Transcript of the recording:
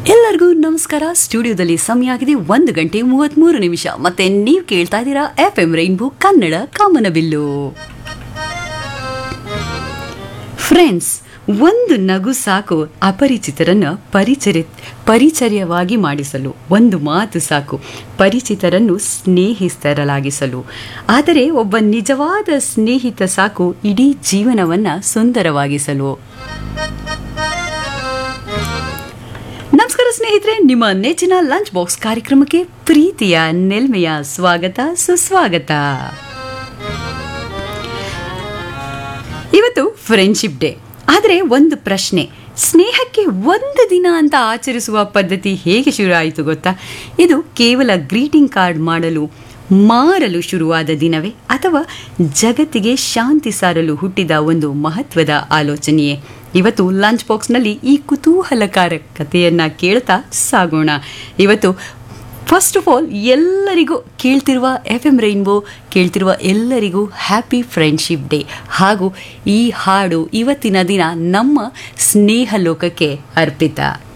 ಎಲ್ಲರಿಗೂ ನಮಸ್ಕಾರ ಸ್ಟುಡಿಯೋದಲ್ಲಿ ಸಮಯ ಆಗಿದೆ ಒಂದು ಗಂಟೆ ಮೂವತ್ಮೂರು ನಿಮಿಷ ಮತ್ತೆ ನೀವು ಕೇಳ್ತಾ ಇದ್ದೀರಾ ಎಫ್ ಎಂ ರೈನ್ಬೋ ಕನ್ನಡ ಕಾಮನಬಿಲ್ಲು ಫ್ರೆಂಡ್ಸ್ ಒಂದು ನಗು ಸಾಕು ಅಪರಿಚಿತರನ್ನ ಪರಿಚರಿ ಪರಿಚರ್ಯವಾಗಿ ಮಾಡಿಸಲು ಒಂದು ಮಾತು ಸಾಕು ಪರಿಚಿತರನ್ನು ಸ್ನೇಹಿತರಲಾಗಿಸಲು ಆದರೆ ಒಬ್ಬ ನಿಜವಾದ ಸ್ನೇಹಿತ ಸಾಕು ಇಡೀ ಜೀವನವನ್ನ ಸುಂದರವಾಗಿಸಲು ನಮಸ್ಕಾರ ಸ್ನೇಹಿತರೆ ನಿಮ್ಮ ನೆಚ್ಚಿನ ಲಂಚ್ ಬಾಕ್ಸ್ ಕಾರ್ಯಕ್ರಮಕ್ಕೆ ಪ್ರೀತಿಯ ನೆಲ್ಮೆಯ ಸ್ವಾಗತ ಸುಸ್ವಾಗತ ಇವತ್ತು ಫ್ರೆಂಡ್ಶಿಪ್ ಡೇ ಆದರೆ ಒಂದು ಪ್ರಶ್ನೆ ಸ್ನೇಹಕ್ಕೆ ಒಂದು ದಿನ ಅಂತ ಆಚರಿಸುವ ಪದ್ಧತಿ ಹೇಗೆ ಶುರು ಆಯಿತು ಗೊತ್ತಾ ಇದು ಕೇವಲ ಗ್ರೀಟಿಂಗ್ ಕಾರ್ಡ್ ಮಾಡಲು ಮಾರಲು ಶುರುವಾದ ದಿನವೇ ಅಥವಾ ಜಗತ್ತಿಗೆ ಶಾಂತಿ ಸಾರಲು ಹುಟ್ಟಿದ ಒಂದು ಮಹತ್ವದ ಆಲೋಚನೆಯೇ ಇವತ್ತು ಲಂಚ್ ಬಾಕ್ಸ್ನಲ್ಲಿ ಈ ಕುತೂಹಲಕಾರ ಕಥೆಯನ್ನ ಕೇಳ್ತಾ ಸಾಗೋಣ ಇವತ್ತು ಫಸ್ಟ್ ಆಫ್ ಆಲ್ ಎಲ್ಲರಿಗೂ ಕೇಳ್ತಿರುವ ಎಫ್ ಎಂ ರೈನ್ಬೋ ಕೇಳ್ತಿರುವ ಎಲ್ಲರಿಗೂ ಹ್ಯಾಪಿ ಫ್ರೆಂಡ್ಶಿಪ್ ಡೇ ಹಾಗೂ ಈ ಹಾಡು ಇವತ್ತಿನ ದಿನ ನಮ್ಮ ಸ್ನೇಹ ಲೋಕಕ್ಕೆ ಅರ್ಪಿತ